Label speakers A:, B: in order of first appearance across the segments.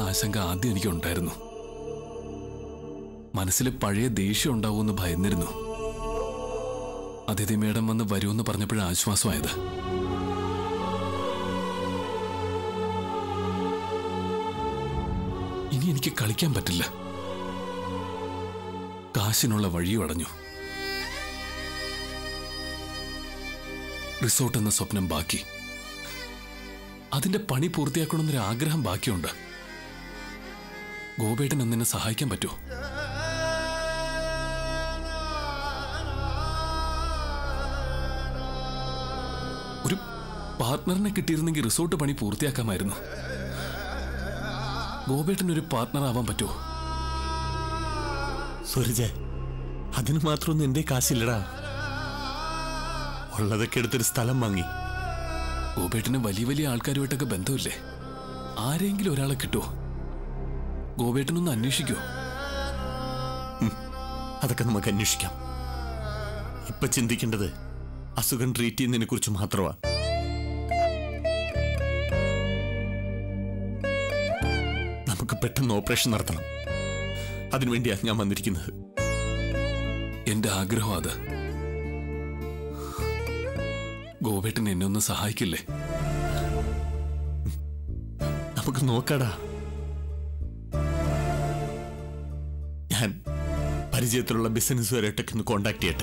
A: ആശങ്ക ആദ്യം എനിക്ക് ഉണ്ടായിരുന്നു മനസ്സിൽ പഴയ ദേഷ്യം ഉണ്ടാവുമെന്ന് ഭയന്നിരുന്നു അതിഥി മേഡം വന്ന് വരുമെന്ന് പറഞ്ഞപ്പോഴാണ് ആശ്വാസമായത് ഇനി എനിക്ക് കളിക്കാൻ പറ്റില്ല കാശിനുള്ള വഴിയും അടഞ്ഞു റിസോർട്ട് എന്ന സ്വപ്നം ബാക്കി അതിന്റെ പണി പൂർത്തിയാക്കണമെന്നൊരു ആഗ്രഹം ബാക്കിയുണ്ട് ഗോപേട്ടൻ ഒന്നിനെ സഹായിക്കാൻ പറ്റുമോ ഒരു പാർട്ട്ണറിനെ കിട്ടിയിരുന്നെങ്കിൽ റിസോർട്ട് പണി പൂർത്തിയാക്കാമായിരുന്നു ഗോപേട്ടൻ ഒരു പാർട്ട്ണർ ആവാൻ പറ്റുമോ
B: സൂരജ് അതിന് മാത്രമൊന്നും എന്റെ കാശില്ലടാ ഉള്ളതൊക്കെ എടുത്തൊരു സ്ഥലം വാങ്ങി
A: ഗോപേട്ടന് വലിയ വലിയ ആൾക്കാരുമായിട്ടൊക്കെ ബന്ധമില്ലേ ആരെങ്കിലും ഒരാളെ കിട്ടുമോ ഗോപേട്ടനൊന്ന് അന്വേഷിക്കോ
B: അതൊക്കെ നമുക്ക് അന്വേഷിക്കാം ഇപ്പൊ ചിന്തിക്കേണ്ടത് അസുഖം ട്രീറ്റ് ചെയ്യുന്നതിനെ കുറിച്ച് മാത്രമാ നമുക്ക് പെട്ടെന്ന് ഓപ്പറേഷൻ നടത്തണം അതിനുവേണ്ടിയാണ് ഞാൻ വന്നിരിക്കുന്നത്
A: എന്റെ ആഗ്രഹം അത് ഗോപേട്ടൻ എന്നെ ഒന്ന് സഹായിക്കില്ലേ
B: നമുക്ക് നോക്കാടാ ഞാൻ പരിചയത്തിലുള്ള ബിസിനസ്സുകാരായിട്ടൊക്കെ ഒന്ന് കോണ്ടാക്ട് ചെയ്യട്ടെ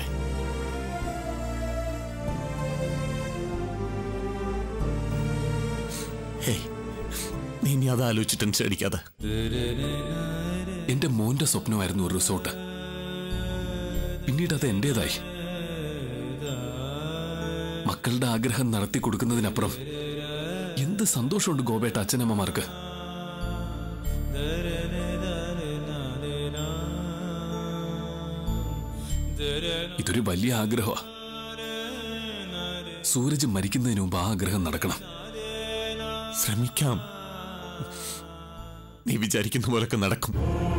B: ഹേയ് നീ ഇനി അത് ആലോചിച്ച് ടെൻഷൻ അടിക്കാതെ
A: എന്റെ മോന്റെ സ്വപ്നമായിരുന്നു ഒരു റിസോർട്ട് പിന്നീട് അത് എന്റേതായി മക്കളുടെ ആഗ്രഹം നടത്തി കൊടുക്കുന്നതിനപ്പുറം എന്ത് സന്തോഷമുണ്ട് ഗോപേട്ട അച്ഛനമ്മമാർക്ക് ഇതൊരു വലിയ ആഗ്രഹമാ സൂരജ് മരിക്കുന്നതിന് മുമ്പ് ആ ആഗ്രഹം നടക്കണം
B: ശ്രമിക്കാം നീ വിചാരിക്കുന്ന പോലൊക്കെ നടക്കും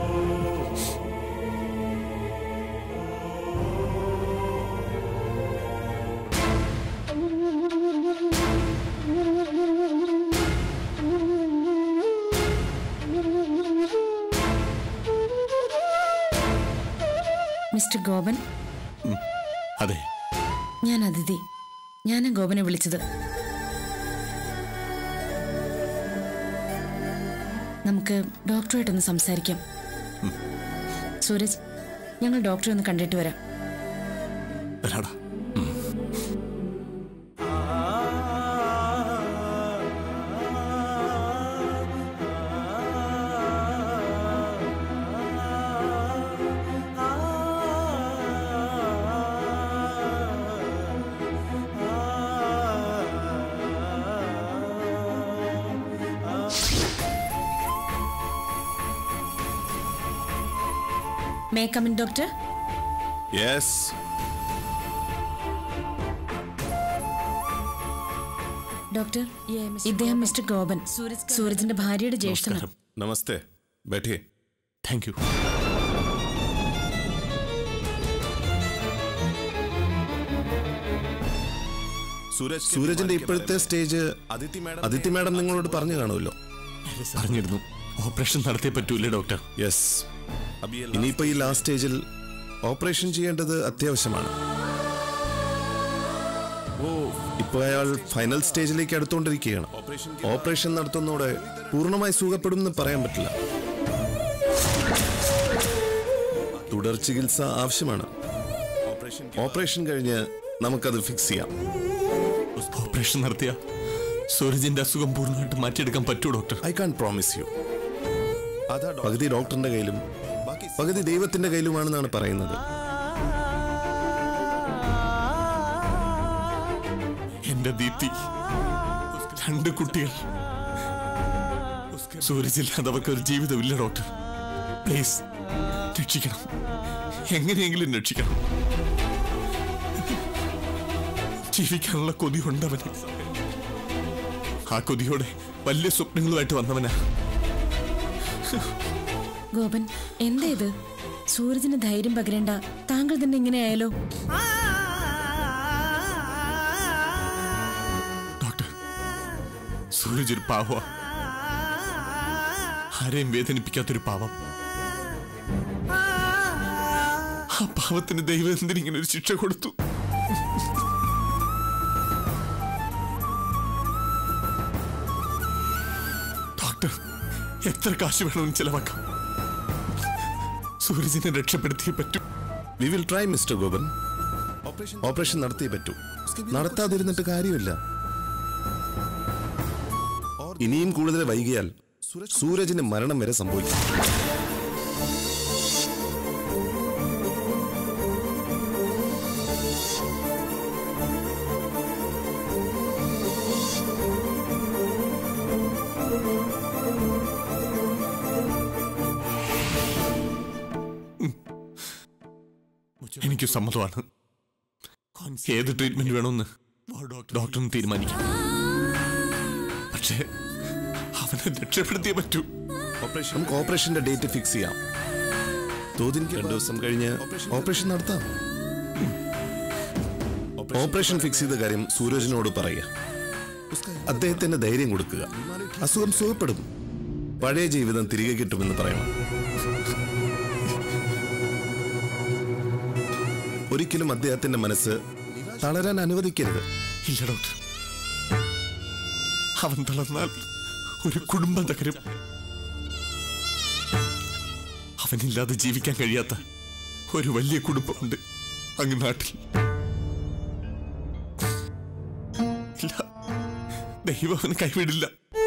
C: മിസ്റ്റർ ഗോപൻ
B: അതെ
C: ഞാൻ അതിഥി ഞാനാ ഗോപനെ വിളിച്ചത് നമുക്ക് ഡോക്ടറുമായിട്ടൊന്ന് സംസാരിക്കാം സൂരജ് ഞങ്ങൾ ഡോക്ടറെ ഒന്ന് കണ്ടിട്ട് വരാം
B: വരാടാ
C: may come in doctor
D: yes
C: doctor ഇദ്ദേഹം മിസ്റ്റർ ഗോപൻ സൂരജിന്റെ ഭാര്യയുടെ ജ്യേഷ്ഠനാണ്
B: നമസ്കാരം
D: നമസ്തേ बैठिए
B: താങ്ക് യു
D: സൂരജ് സൂരജിന്റെ ഇപ്പോഴത്തെ stage Aditi madam Aditi madam നിങ്ങളോട് പറഞ്ഞു കാണുമല്ലോ
B: പറഞ്ഞിരുന്നു ഓപ്പറേഷൻ നടത്തിയേ പറ്റൂലേ ഡോക്ടർ
D: യെസ് ഇനിയിപ്പോ ഈ ലാസ്റ്റ് സ്റ്റേജിൽ ഓപ്പറേഷൻ ചെയ്യേണ്ടത് അത്യാവശ്യമാണ് ഓ ഇപ്പൊ അയാൾ ഫൈനൽ സ്റ്റേജിലേക്ക് അടുത്തുകൊണ്ടിരിക്കുകയാണ് ഓപ്പറേഷൻ നടത്തുന്നതോടെ പൂർണ്ണമായി സുഖപ്പെടും എന്ന് പറയാൻ പറ്റില്ല തുടർ ചികിത്സ ആവശ്യമാണ് ഓപ്പറേഷൻ കഴിഞ്ഞ് നമുക്കത് ഫിക്സ് ചെയ്യാം
B: ഓപ്പറേഷൻ നടത്തിയ സൂരജിന്റെ അസുഖം പൂർണ്ണമായിട്ട് മാറ്റിയെടുക്കാൻ പറ്റൂ doctor
D: I can promise you പകുതി ഡോക്ടറിന്റെ കയ്യിലും പകുതി ദൈവത്തിന്റെ കയ്യിലുമാണെന്നാണ് പറയുന്നത്
B: എന്റെ ദീപ്തി രണ്ട് കുട്ടികൾ സൂരജില്ലാതെ അവർക്ക് ഒരു ജീവിതമില്ല ഡോക്ടർ പ്ലീസ് രക്ഷിക്കണം എങ്ങനെയെങ്കിലും രക്ഷിക്കണം ജീവിക്കാനുള്ള കൊതി ഉണ്ടവന് ആ കൊതിയോടെ വലിയ സ്വപ്നങ്ങളുമായിട്ട് വന്നവനാ
C: ഗോപൻ എന്താ ഇത് സൂരജിന് ധൈര്യം പകരേണ്ട താങ്കൾ തന്നെ ഇങ്ങനെ ആയാലോ
B: ഡോക്ടർ സൂരജ് ഒരു പാവ ആരെയും വേദനിപ്പിക്കാത്തൊരു പാവം ആ പാവത്തിന് ദൈവം എന്തിനിങ്ങനെ ഒരു ശിക്ഷ കൊടുത്തു ഡോക്ടർ എത്ര കാശ് വേണമെന്ന് ചെലവാക്കാം സൂരജിനെ രക്ഷപ്പെടുത്തിയേ പറ്റൂ
D: we will try mister Gopan operation നടത്തിയേ പറ്റൂ നടത്താതിരുന്നിട്ട് കാര്യമില്ല ഇനിയും കൂടുതൽ വൈകിയാൽ സൂരജിന് മരണം വരെ സംഭവിക്കും
B: എനിക്ക് സമ്മതമാണ് ഏത് ട്രീറ്റ്മെന്റ് വേണമെന്ന് ഡോക്ടറിന് തീരുമാനിക്കാം പക്ഷേ അവനെ രക്ഷപ്പെടുത്തിയേ പറ്റൂ
D: ഓപ്പറേഷൻ നമുക്ക് ഓപ്പറേഷന്റെ ഡേറ്റ് ഫിക്സ് ചെയ്യാം തോതിനിക്ക് രണ്ടു ദിവസം കഴിഞ്ഞ് ഓപ്പറേഷൻ നടത്താം ഓപ്പറേഷൻ ഫിക്സ് ചെയ്ത കാര്യം സൂരജിനോട് പറയുക അദ്ദേഹത്തിന് ധൈര്യം കൊടുക്കുക അസുഖം സുഖപ്പെടും പഴയ ജീവിതം തിരികെ കിട്ടുമെന്ന് പറയണം ഒരിക്കലും അദ്ദേഹത്തിന്റെ മനസ്സ് തളരാൻ അനുവദിക്കരുത്
B: ഇല്ല ഡോക്ടർ അവൻ തളർന്നാൽ ഒരു കുടുംബം തകരും അവനില്ലാതെ ജീവിക്കാൻ കഴിയാത്ത ഒരു വലിയ കുടുംബമുണ്ട് അങ്ങ് നാട്ടിൽ ഇല്ല ദൈവം അവനെ കൈവിടില്ല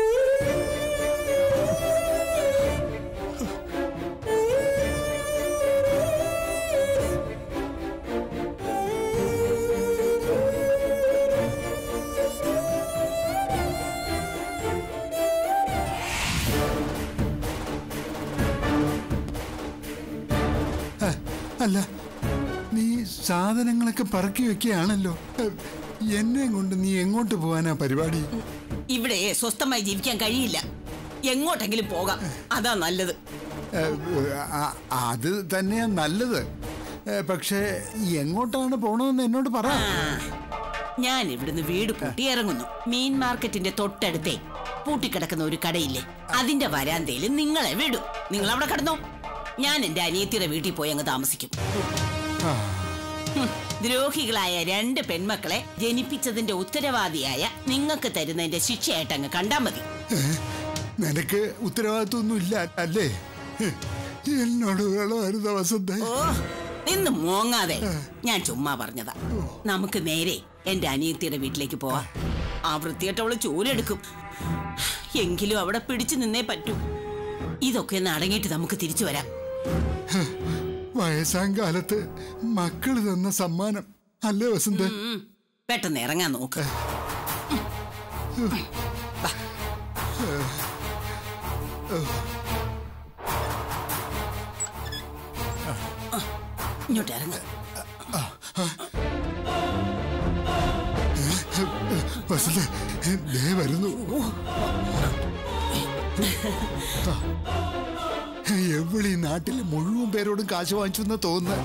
E: അല്ല നീ സാധനങ്ങളൊക്കെ പറക്കി വെക്കുകയാണല്ലോ ഏഹ്, എന്നെ കൊണ്ട് നീ എങ്ങോട്ട് പോകാനാ പരിപാടി
F: ഇവിടെ സ്വസ്ഥമായി ജീവിക്കാൻ കഴിയില്ല എങ്ങോട്ടെങ്കിലും പോകാം അതാ നല്ലത്
E: ഏഹ്, ആ- അത് തന്നെയാ നല്ലത് ഏഹ്, പക്ഷേ എങ്ങോട്ടാണ് പോണതെന്ന് എന്നോട് പറ
F: ആ, ഞാൻ ഇവിടുന്ന് വീട് പൂട്ടി ഇറങ്ങുന്നു മീൻ മാർക്കറ്റിന്റെ തൊട്ടടുത്തേ പൂട്ടിക്കിടക്കുന്ന ഒരു കടയില്ലേ അതിന്റെ വരാന്തയിൽ നിങ്ങളെ വിടും നിങ്ങൾ അവിടെ കിടന്നോ ഞാൻ എന്റെ അനിയത്തിയുടെ വീട്ടിൽ പോയി അങ്ങ് താമസിക്കും ഹും, ദ്രോഹികളായ രണ്ട് പെൺമക്കളെ ജനിപ്പിച്ചതിന്റെ ഉത്തരവാദിയായ നിങ്ങൾക്ക് തരുന്നതിന്റെ ശിക്ഷയായിട്ട് അങ്ങ് കണ്ടാ മതി
E: ഏഹ്, നിനക്ക് ഉത്തരവാദിത്വമൊന്നും ഇല്ല അല്ലേ ഏഹ്, എന്നോട് വേണമായിരുന്നു വസന്തേ
F: ഓ നിന്ന് മോങ്ങാതെ ഞാൻ ചുമ്മാ പറഞ്ഞതാ നമുക്ക് നേരെ എന്റെ അനിയത്തിയുടെ വീട്ടിലേക്ക് പോവാം ആ വൃത്തിയായിട്ടവള് ചൂലെടുക്കും എങ്കിലും അവിടെ പിടിച്ചു നിന്നേ പറ്റൂ ഇതൊക്കെ ഒന്ന് അടങ്ങിയിട്ട് നമുക്ക് തിരിച്ചു വരാം
E: വയസ്സാം കാലത്ത് മക്കള് തന്ന സമ്മാനം അല്ലേ വസന്ത്
F: ഉം, പെട്ടെന്ന് ഇറങ്ങാൻ നോക്ക് വാ. ആ, ഇങ്ങോട്ട് ഇറങ്ങ
E: വസന്ത് ദേ വരുന്നു എവിടെ ഈ നാട്ടിലെ മുഴുവൻ പേരോടും കാശ് വാങ്ങിച്ചു എന്ന് തോന്നുന്നത്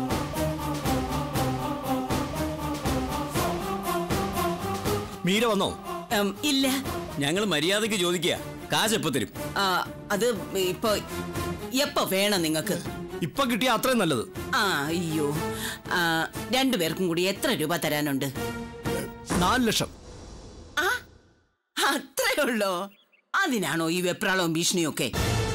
G: മീര വന്നോ
F: ഉം, ഇല്ല
G: ഞങ്ങൾ മര്യാദയ്ക്ക് ചോദിക്കുക കാശ് എപ്പോ തരും
F: ആ, അത് ഇപ്പൊ എപ്പോ വേണം നിങ്ങൾക്ക്
G: ഇപ്പൊ കിട്ടിയ അത്രയും നല്ലത്
F: ആ അയ്യോ ആ, രണ്ടുപേർക്കും കൂടി എത്ര രൂപ തരാനുണ്ട്
G: നാല് ലക്ഷം
F: ആ അത്രേ ഉള്ളോ അതിനാണോ ഈ വെപ്രാളവും ഭീഷണിയും ഒക്കെ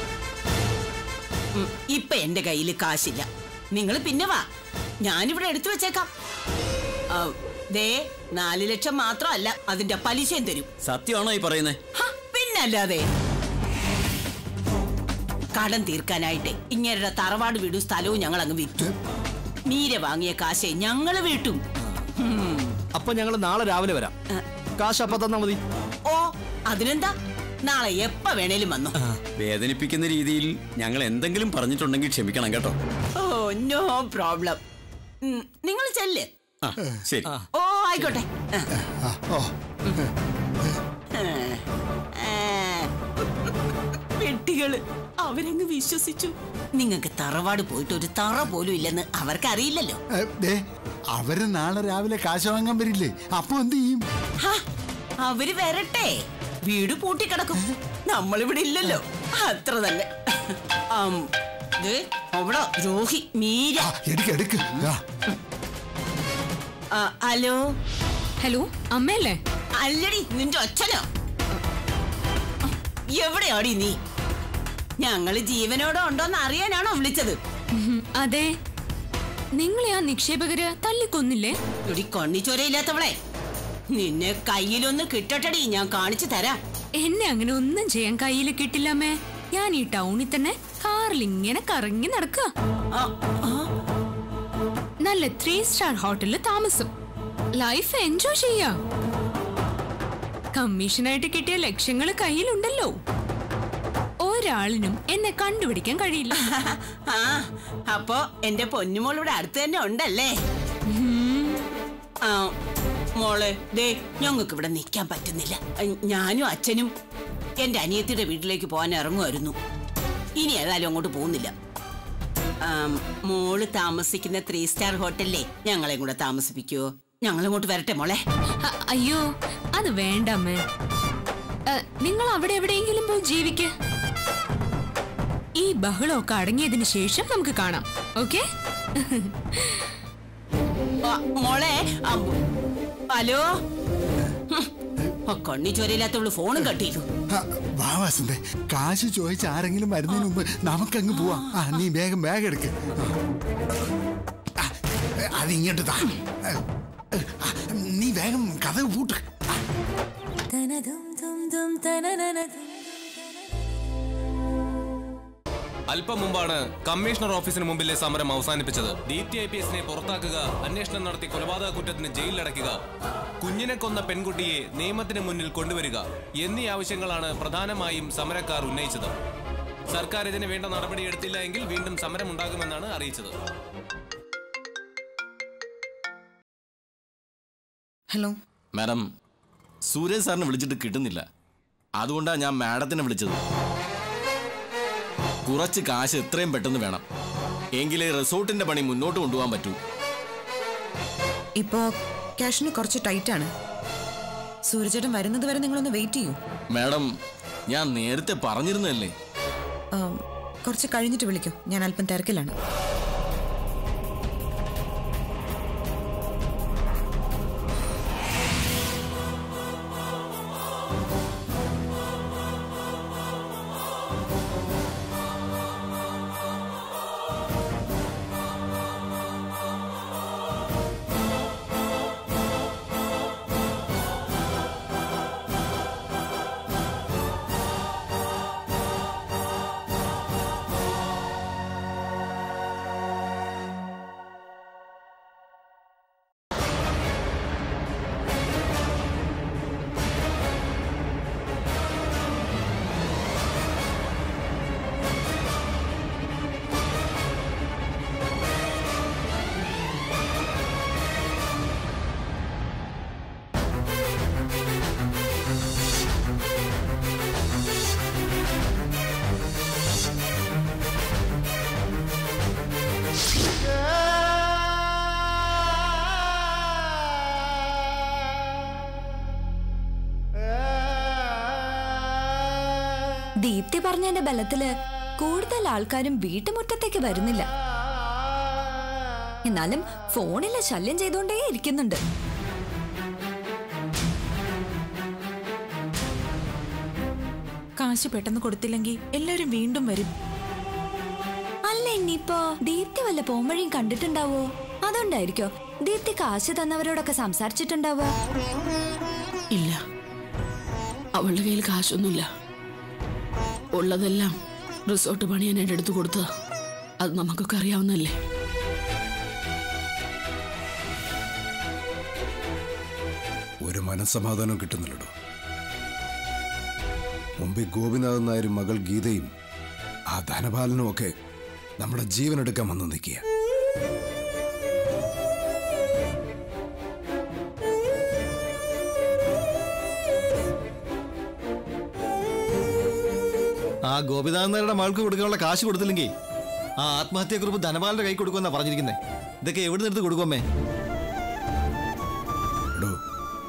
F: ഉം, ഇപ്പൊ എന്റെ കയ്യിൽ കാശില്ല നിങ്ങൾ പിന്നെ വാ ഞാനിവിടെ എടുത്തു വെച്ചേക്കാം ആ, ദേ നാല് ലക്ഷം മാത്രമല്ല അതിന്റെ പലിശയും തരും
G: സത്യമാണോ ഈ പറയുന്നത്
F: ഹ, പിന്നല്ലാതെ കടം തീർക്കാനായിട്ട് ഇങ്ങരുടെ തറവാട് വീടും സ്ഥലവും ഞങ്ങൾ അങ്ങ് വിറ്റു മീര വാങ്ങിയ കാശെ ഞങ്ങള് വീട്ടും ഉം.
G: അപ്പൊ ഞങ്ങൾ നാളെ രാവിലെ വരാം കാശ് അപ്പൊ തന്നാ മതി
F: ഓ അതിനെന്താ നാളെ എപ്പ വേണേലും വന്നു
G: വേദനിപ്പിക്കുന്ന രീതിയിൽ ഞങ്ങൾ എന്തെങ്കിലും പറഞ്ഞിട്ടുണ്ടെങ്കിൽ ക്ഷമിക്കണം കേട്ടോ
F: ഓ നോ പ്രോബ്ലം നിങ്ങൾ ചെല്ല്
G: ആ ശരി
F: ഓ ആയിക്കോട്ടെ ആ.
E: ആ, ഓ
F: ആ. പെട്ടികള് അവരങ്ങ് വിശ്വസിച്ചു നിങ്ങൾക്ക് തറവാട് പോയിട്ട് ഒരു തറ പോലും ഇല്ലെന്ന് അവർക്കറിയില്ലല്ലോ
E: ഏ, ദേ അവര് നാളെ രാവിലെ കാശ് വാങ്ങാൻ വരില്ലേ അപ്പൊ എന്ത് ചെയ്യും
F: ഹ, അവര് വരട്ടെ വീട് പൂട്ടിക്കിടക്കും നമ്മളിവിടെ ഇല്ലല്ലോ അത്ര തന്നെ ആം, ദേ, അവിടെ രോഹി മീര
E: ആ, എടുക്ക് എടുക്ക് ആ,
F: ആ, ഹലോ
H: ഹലോ അമ്മയല്ലേ
F: അല്ലടി നിന്റെ അച്ഛനോ എവിടെയാടി നീ ഞങ്ങള് ജീവനോടെ ഉണ്ടോന്ന് അറിയാനാണോ വിളിച്ചത്
H: ഉം, അതെ നിങ്ങളെ ആ നിക്ഷേപകര് തല്ലിക്കൊന്നില്ലേ
F: ഇടി കണ്ണിച്ചോരയില്ലാത്തവളെ നിന്നെ കയ്യിലൊന്ന് കിട്ടട്ടടി ഞാൻ കാണിച്ചു തരാം
H: എന്നെ അങ്ങനെ ഒന്നും ചെയ്യാൻ കയ്യിൽ കിട്ടില്ലമ്മേ ഞാൻ ഈ ടൗണിൽ തന്നെ കാറിൽ ഇങ്ങനെ കറങ്ങി നടക്കുക
F: ആ, ആ,
H: നല്ല ത്രീ സ്റ്റാർ ഹോട്ടലിൽ താമസം ലൈഫ് എൻജോയ് ചെയ്യാം കമ്മീഷനായിട്ട് കിട്ടിയ ലക്ഷ്യങ്ങൾ കയ്യിലുണ്ടല്ലോ ഒരാളിനും എന്നെ കണ്ടുപിടിക്കാൻ കഴിയില്ല
F: ആ അപ്പോ എന്റെ പൊന്നുമോൾ ഇവിടെ അടുത്ത് തന്നെ ഉണ്ടല്ലേ ആ മോളെ ദേ ഞങ്ങൾക്ക് ഇവിടെ നിൽക്കാൻ പറ്റുന്നില്ല ഞാനും അച്ഛനും എന്റെ അനിയത്തിയുടെ വീട്ടിലേക്ക് പോകാൻ ഇറങ്ങുമായിരുന്നു ഇനി ഏതായാലും അങ്ങോട്ട് പോകുന്നില്ല ആം, മോള് താമസിക്കുന്ന ത്രീ സ്റ്റാർ ഹോട്ടലിലെ ഞങ്ങളെ കൂടെ താമസിപ്പിക്കുവോ ഞങ്ങളങ്ങോട്ട് വരട്ടെ മോളെ
H: അ- അയ്യോ അത് വേണ്ട അമ്മേ എ, നിങ്ങൾ അവിടെ എവിടെയെങ്കിലും പോയി ജീവിക്ക് ഈ ബഹളമൊക്കെ അടങ്ങിയതിന് ശേഷം നമുക്ക് കാണാം ഓക്കെ
F: ആ, മോളെ ആ, ഹലോ ഹും, ആ കണ്ണി ചോരയില്ലാത്തവള് ഫോണും കട്ടിയിട്ടു
E: ആ, വാ വാസന്തേ കാശ് ചോദിച്ച് ആരെങ്കിലും വരുന്നതിന് മുമ്പ് നമുക്കങ്ങ് പോവാം ആ നീ വേഗം ബാഗ് എടുക്ക് ആ, അത് ഇങ്ങോട്ട് താ ആ, നീ വേഗം കഥ പൂട്ട്
I: അല്പം മുമ്പാണ് കമ്മീഷണർ ഓഫീസിന് മുമ്പിലെ സമരം അവസാനിപ്പിച്ചത് ഡി ടി ഐ പി എസിനെ പുറത്താക്കുക അന്വേഷണം നടത്തി കൊലപാതക കുറ്റത്തിന് ജയിലിലടയ്ക്കുക കുഞ്ഞിനെ കൊന്ന പെൺകുട്ടിയെ നിയമത്തിന് മുന്നിൽ കൊണ്ടുവരിക എന്നീ ആവശ്യങ്ങളാണ് പ്രധാനമായും സമരക്കാർ ഉന്നയിച്ചത് സർക്കാർ ഇതിന് വേണ്ട നടപടിയെടുത്തില്ല എങ്കിൽ വീണ്ടും സമരമുണ്ടാകുമെന്നാണ് അറിയിച്ചത്
C: ഹലോ
G: മാഡം സൂരജ് സാറിനെ വിളിച്ചിട്ട് കിട്ടുന്നില്ല അതുകൊണ്ടാണ് ഞാൻ മാഡത്തിനെ വിളിച്ചത് കുറച്ച് കാശ് എത്രയും പെട്ടെന്ന് വേണം എങ്കിലേ റിസോർട്ടിന്റെ പണി മുന്നോട്ട് കൊണ്ടുപോകാൻ പറ്റൂ
C: ഇപ്പോ ക്യാഷിന് കുറച്ച് ടൈറ്റ് ആണ് സൂര്യചേട്ടൻ വരുന്നത് വരെ നിങ്ങളൊന്ന് വെയിറ്റ് ചെയ്യൂ
G: മാഡം ഞാൻ നേരത്തെ പറഞ്ഞിരുന്നല്ലേ
C: ആം, കുറച്ച് കഴിഞ്ഞിട്ട് വിളിക്കൂ ഞാൻ അല്പം തിരക്കിലാണ്
J: ദീപ്തി പറഞ്ഞതിന്റെ ബലത്തില് കൂടുതൽ ആൾക്കാരും വീട്ടുമുറ്റത്തേക്ക് വരുന്നില്ല എന്നാലും ഫോണില് ശല്യം ചെയ്തുകൊണ്ടേ ഇരിക്കുന്നുണ്ട്
C: കാശ് പെട്ടെന്ന് കൊടുത്തില്ലെങ്കിൽ എല്ലാവരും വീണ്ടും വരും
J: അല്ല ഇനിയിപ്പോ ദീപ്തി വല്ല പോംവഴിയും കണ്ടിട്ടുണ്ടാവോ അതുകൊണ്ടായിരിക്കോ ദീപ്തി കാശ് തന്നവരോടൊക്കെ സംസാരിച്ചിട്ടുണ്ടാവോ
K: ഇല്ല അവളുടെ കയ്യിൽ കാശൊന്നുമില്ല ഉള്ളതെല്ലാം റിസോർട്ട് പണിയാനായിട്ട് എടുത്തു കൊടുത്തതാ അത് നമുക്കൊക്കെ അറിയാവുന്നല്ലേ
L: ഒരു മനസ്സമാധാനം കിട്ടുന്നില്ലടോ മുമ്പേ ഗോപിനാഥൻ നായരും മകൾ ഗീതയും ആ ധനപാലനും ഒക്കെ നമ്മുടെ ജീവനെടുക്കാൻ വന്ന് നിൽക്കുക
M: ആ ഗോപിനാഥൻ നായരുടെ മകൾക്ക് കൊടുക്കാനുള്ള കാശ് കൊടുത്തില്ലെങ്കിൽ ആ ആത്മഹത്യക്കുറിപ്പ് ധനപാലന്റെ കൈ കൊടുക്കുമെന്നാ പറഞ്ഞിരിക്കുന്നത് ഇതൊക്കെ എവിടെ നിന്ന് എടുത്ത് കൊടുക്കുമേ
L: എടോ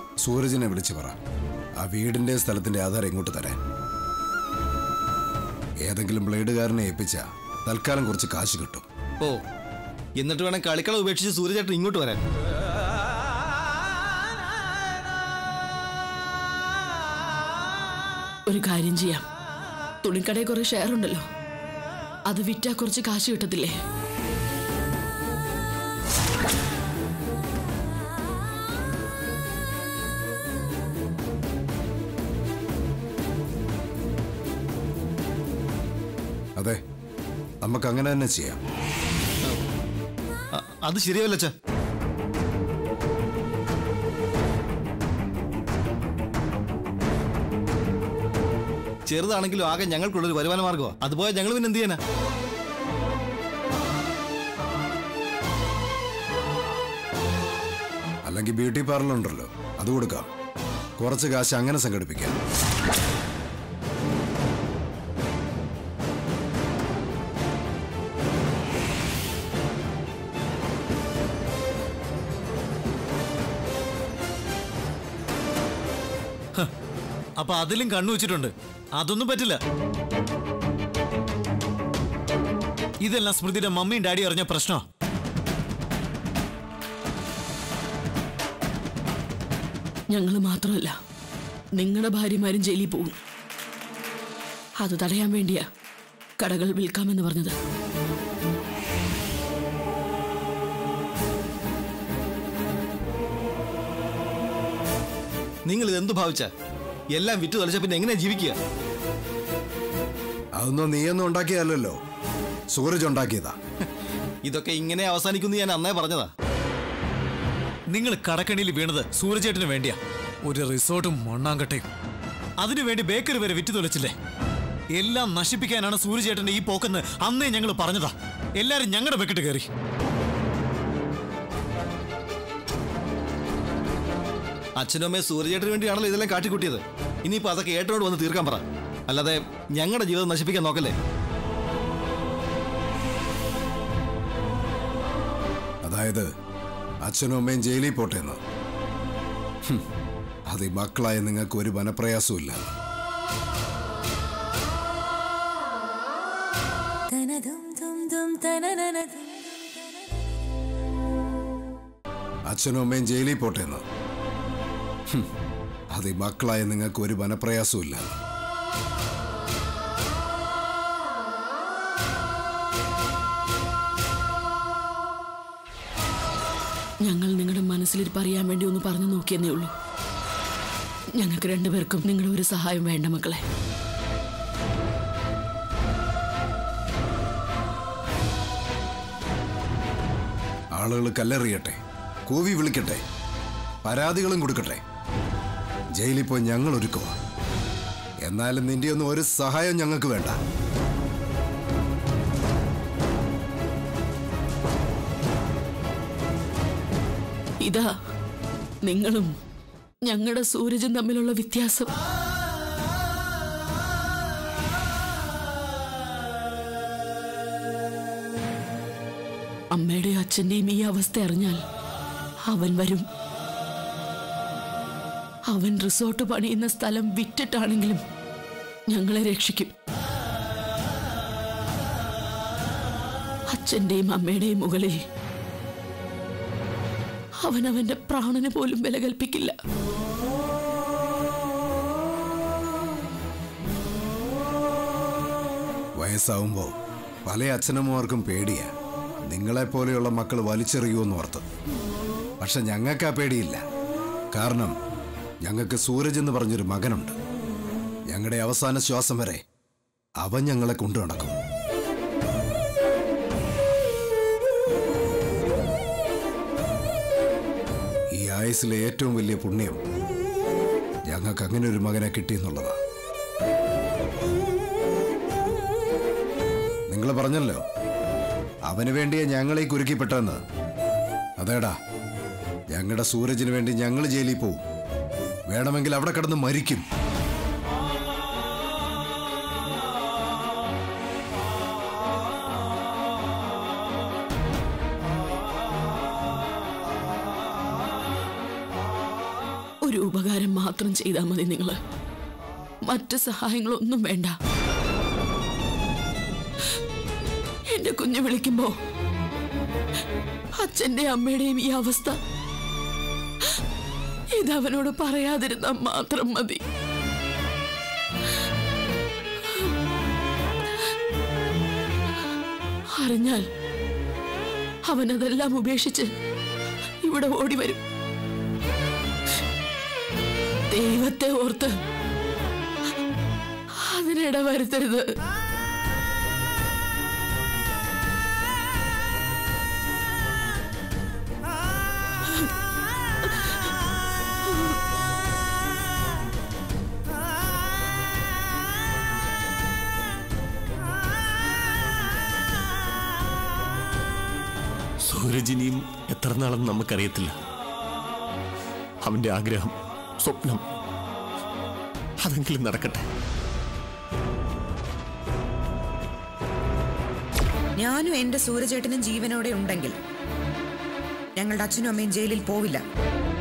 L: സൂരജിനെ വിളിച്ച് പറ ആ വീടിന്റെ സ്ഥലത്തിന്റെ ആധാരം ഇങ്ങോട്ട് തരാൻ ഏതെങ്കിലും ബ്ലേഡുകാരനെ ഏൽപ്പിച്ച തൽക്കാലം കുറച്ച് കാശ് കിട്ടും
M: ഓ എന്നിട്ട് വേണം കളിക്കളം ഉപേക്ഷിച്ച് സൂര്യചേട്ടൻ ഇങ്ങോട്ട് വരാൻ
K: ഒരു കാര്യം ചെയ്യാം തുണിക്കടയിൽ കുറെ ഷെയർ ഉണ്ടല്ലോ അത് വിറ്റാ കുറച്ച് കാശ് കിട്ടത്തില്ലേ
L: അതെ നമുക്ക് അങ്ങനെ തന്നെ ചെയ്യാം
M: അ- അത് ശരിയല്ല അച്ഛാ ചെറുതാണെങ്കിലും ആകെ ഞങ്ങൾക്കുള്ളൊരു വരുമാന മാർഗമാണ് അതുപോലെ ഞങ്ങൾ പിന്നെ എന്ത് ചെയ്യാനാ
L: അല്ലെങ്കിൽ ബ്യൂട്ടി പാർലർ ഉണ്ടല്ലോ അത് കൊടുക്കാം കുറച്ച് കാശ് അങ്ങനെ സംഘടിപ്പിക്കാം
M: അപ്പൊ അതിലും കണ്ണു വെച്ചിട്ടുണ്ട് അതൊന്നും പറ്റില്ല ഇതെല്ലാം സ്മൃതിയുടെ മമ്മിയും ഡാഡിയും അറിഞ്ഞ പ്രശ്നോ
K: ഞങ്ങൾ മാത്രമല്ല നിങ്ങളുടെ ഭാര്യമാരും ജയിലിൽ പോകും അത് തടയാൻ വേണ്ടിയാ കടകൾ വിൽക്കാമെന്ന് പറഞ്ഞത്
M: നിങ്ങൾ ഇത് എന്ത് ഭാവിച്ച എല്ലാം വിറ്റു തൊലച്ച പിന്നെ എങ്ങനെയാ ജീവിക്കുക
L: അതൊന്നും നീയൊന്നും ഉണ്ടാക്കിയതല്ലല്ലോ സൂരജ് ഉണ്ടാക്കിയതാ
M: ഇതൊക്കെ ഇങ്ങനെ അവസാനിക്കുന്നു ഞാൻ അന്നേ പറഞ്ഞതാ നിങ്ങൾ കടക്കണിയിൽ വീണത് സൂര്യചേട്ടന് വേണ്ടിയാ ഒരു റിസോർട്ടും മണ്ണാങ്കട്ടയും അതിനുവേണ്ടി ബേക്കറി വരെ വിറ്റു തൊലച്ചില്ലേ എല്ലാം നശിപ്പിക്കാനാണ് സൂര്യചേട്ടന്റെ ഈ പോക്കെന്ന് അന്നേ ഞങ്ങൾ പറഞ്ഞതാ എല്ലാരും ഞങ്ങളുടെ വെക്കിട്ട് കയറി അച്ഛനും അമ്മയും സൂര്യചേട്ടന് വേണ്ടിയാണല്ലോ ഇതെല്ലാം കാട്ടിക്കൂട്ടിയത് ഇനിയിപ്പോ അതൊക്കെ ഏട്ടനോട് വന്ന് തീർക്കാൻ പറ അല്ലാതെ ഞങ്ങളുടെ ജീവിതം നശിപ്പിക്കാൻ നോക്കല്ലേ
L: അതായത് അച്ഛനും അമ്മയും ജയിലിൽ പോട്ടെ എന്ന് ഹും, അത് ഈ മക്കളായ നിങ്ങൾക്ക് ഒരു വനപ്രയാസവും ഇല്ല അച്ഛനും അമ്മയും ജയിലിൽ പോട്ടെ എന്ന് ഹും, അത് ഈ മക്കളായ നിങ്ങൾക്ക് ഒരു വനപ്രയാസവും ഇല്ല
K: ഞങ്ങൾ നിങ്ങളുടെ മനസ്സിലിരിപ്പ് അറിയാൻ വേണ്ടി ഒന്ന് പറഞ്ഞു നോക്കിയെന്നേ ഉള്ളൂ ഞങ്ങൾക്ക് രണ്ടുപേർക്കും നിങ്ങളുടെ ഒരു സഹായം വേണ്ട മക്കളെ
L: ആളുകൾ കല്ലെറിയട്ടെ കൂവി വിളിക്കട്ടെ പരാതികളും കൊടുക്കട്ടെ ജയിലിൽ പോയി ഞങ്ങൾ ഒരുക്കുക എന്നാലും നിന്റെ ഒന്നും ഒരു സഹായം ഞങ്ങൾക്ക് വേണ്ട
K: ഇതാ നിങ്ങളും ഞങ്ങളുടെ സൂരജും തമ്മിലുള്ള വ്യത്യാസം അമ്മയുടെയും അച്ഛന്റെയും ഈ അവസ്ഥ അറിഞ്ഞാൽ അവൻ വരും അവൻ റിസോർട്ട് പണിയുന്ന സ്ഥലം വിറ്റിട്ടാണെങ്കിലും ഞങ്ങളെ രക്ഷിക്കും അച്ഛന്റെയും അമ്മയുടെയും മുകളിൽ അവൻ അവന്റെ പ്രാണന് പോലും വില കൽപ്പിക്കില്ല
L: വയസ്സാവുമ്പോ പല അച്ഛനമ്മമാർക്കും പേടിയാ നിങ്ങളെപ്പോലെയുള്ള മക്കൾ വലിച്ചെറിയുമെന്ന് ഓർത്ത് പക്ഷെ ഞങ്ങൾക്ക് ആ പേടിയില്ല കാരണം ഞങ്ങൾക്ക് സൂരജ് എന്ന് പറഞ്ഞൊരു മകനുണ്ട് ഞങ്ങളുടെ അവസാന ശ്വാസം വരെ അവൻ ഞങ്ങളെ കൊണ്ടു നടക്കും ഈ ആയുസിലെ ഏറ്റവും വലിയ പുണ്യം ഞങ്ങൾക്ക് അങ്ങനെ ഒരു മകനെ കിട്ടിയെന്നുള്ളതാ നിങ്ങൾ പറഞ്ഞല്ലോ അവന് വേണ്ടിയാ ഞങ്ങളെ ഈ കുരുക്കിപ്പെട്ടെന്ന് അതേടാ ഞങ്ങളുടെ സൂരജിന് വേണ്ടി ഞങ്ങൾ ജയിലിൽ പോവും വേണമെങ്കിൽ അവിടെ കിടന്ന് മരിക്കും
K: ഒരു ഉപകാരം മാത്രം ചെയ്താൽ മതി നിങ്ങൾ മറ്റ് സഹായങ്ങളൊന്നും വേണ്ട എന്റെ കുഞ്ഞു വിളിക്കുമ്പോ അച്ഛന്റെ അമ്മയുടെയും ഈ അവസ്ഥ ഇതവനോട് പറയാതിരുന്നാൽ മാത്രം മതി അറിഞ്ഞാൽ അവനതെല്ലാം ഉപേക്ഷിച്ച് ഇവിടെ ഓടി വരും ദൈവത്തെ ഓർത്ത് അതിനിട വരുത്തരുത്
B: സൂരജിനിയും എത്ര നാളെന്ന് നമുക്കറിയത്തില്ല അവന്റെ ആഗ്രഹം സ്വപ്നം അതെങ്കിലും നടക്കട്ടെ
N: ഞാനും എന്റെ സൂര്യചേട്ടനും ജീവനോടെ ഉണ്ടെങ്കിൽ ഞങ്ങളുടെ അച്ഛനും അമ്മയും ജയിലിൽ പോവില്ല